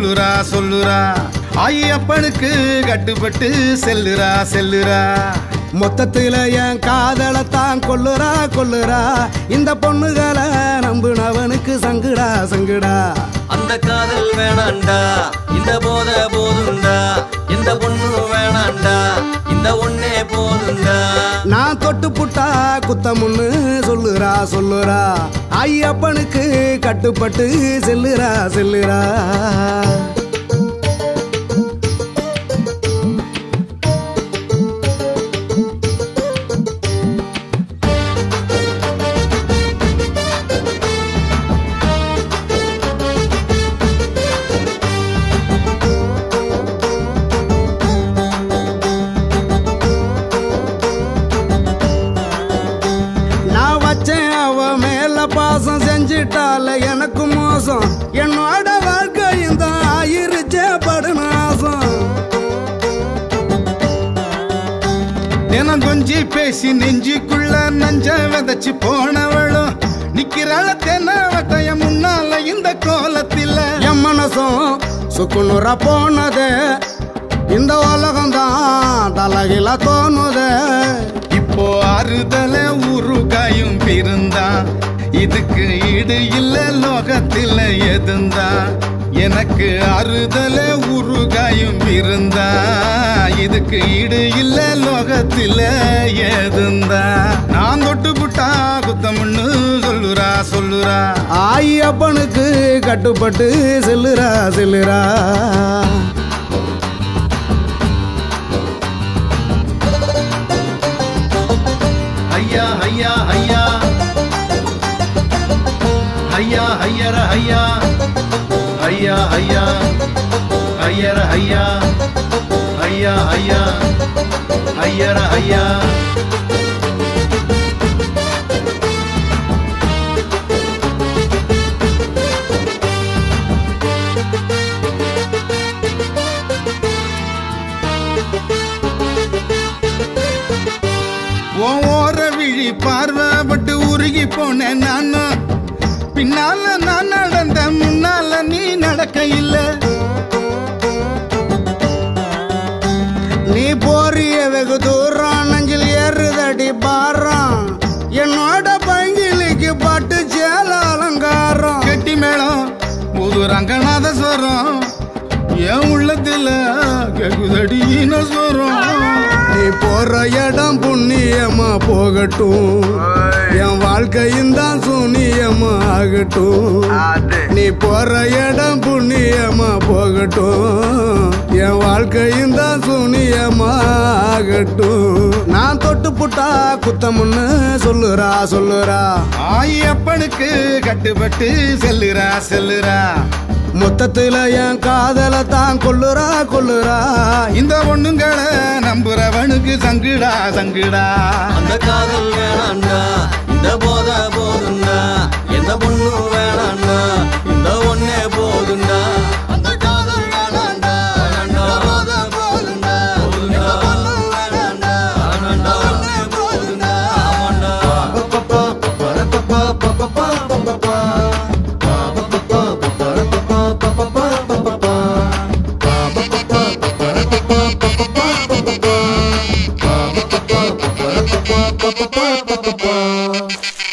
சொல்லுறா சொல்லுறா ஐயப்பனுக்கு கட்டுப்பட்டு செல்லுறா செல்லுறா மொத்தத்துல என் காதலத்தான் கொல்லுறா கொல்லுறா இந்த பொண்ணுகளை நம்புனவனுக்கு சங்குடா சங்குடா அந்த காதல் வேணாண்டா இந்த போத போதுண்டா எந்த பொண்ணு வேணாண்டா இந்த ஒண்ணே போதுண்டா நான் தொட்டு புட்டா குத்தமுன்னு சொல்லுறா சொல்லுறா ஐயப்பனுக்கு கட்டுப்பட்டு செல்லுறா செல்லுறா நான் வச்சேன் அவ மேல பாசம் செஞ்சிட்டால எனக்கு மோசம் என்னோட வாழ்க்கை இந்த ஆயிருச்சே படுநாசம் தினம் கொஞ்சி பேசி நெஞ்சுக்குள்ள நஞ்ச விதைச்சு போனவளும் நிக்கிறாள தென்ன வட்டைய முன்னால இந்த கோலத்தில என் மனசும் சுக்குநூறா போனதே இந்த உலகம்தான் தலகில தோணுதே இப்போ அறுதல உருகாயும் பிறந்தான் இதுக்கு ஈடு இல்ல லோகத்தில எதுந்தா எனக்கு அறுதல உருகாயும் இருந்தா இதுக்கு ஈடு இல்ல லோகத்தில எதுந்தா நான் தொட்டு புட்டா குத்தம்னு சொல்லுறா சொல்லுறா ஐயப்பனுக்கு கட்டுப்பட்டு செல்லுறா செல்லுறா ஐயா ஐயா ஐயா ஐயா ஐயர ஐயா ஐயா ஐயா ஐயர ஐயா ஐயா ஐயா ஐயர ஐயா உன் ஓர விழி பார்வைப்பட்டு உருகி போனேன் நானும் பின்னால நான் நடந்த முன்னால நீ நடக்க இல்ல நீ போறிய வெகு தூரம் நெஞ்சில் ஏறுதடி பாரம் என்னோட பங்கிலிக்கு பட்டு சேல அலங்காரம் கெட்டி மேளம் புது ரங்கநாத ஸ்வரம் என் உள்ளத்துல கேக்குதடி ஸ்வரம் நீ போற இடம் புண்ணியமா போகட்டும் என் வாழ்க்கையும் தான் சூனியமா ஆகட்டும் நீ போற இடம் புண்ணியமா போகட்டும் என் வாழ்க்கையும் தான் சூனியமா ஆகட்டும் நான் தொட்டு புட்டா குத்தமுன்னு சொல்லுறா சொல்லுறா ஐயப்பனுக்கு கட்டுப்பட்டு செல்லுறா செல்லுறா மொத்தத்துல என் காதலை தான் கொல்லுறா கொல்லுறா இந்த பொண்ணுங்களை நம்புறவனுக்கு சங்குடா சங்குடா அந்த காதல் வேணாண்டா இந்த போத போதுண்டா எந்த பொண்ணு வேணாண்டா இந்த ஒண்ணே போதுண்டா அந்த காதல் வேணாண்டா வேணாண்டா போத போதுண்டா போதுண்டா பொண்ணு வேணாண்டா வேணாண்டா ஒண்ணே போதுண்டா ஆமாண்டா பா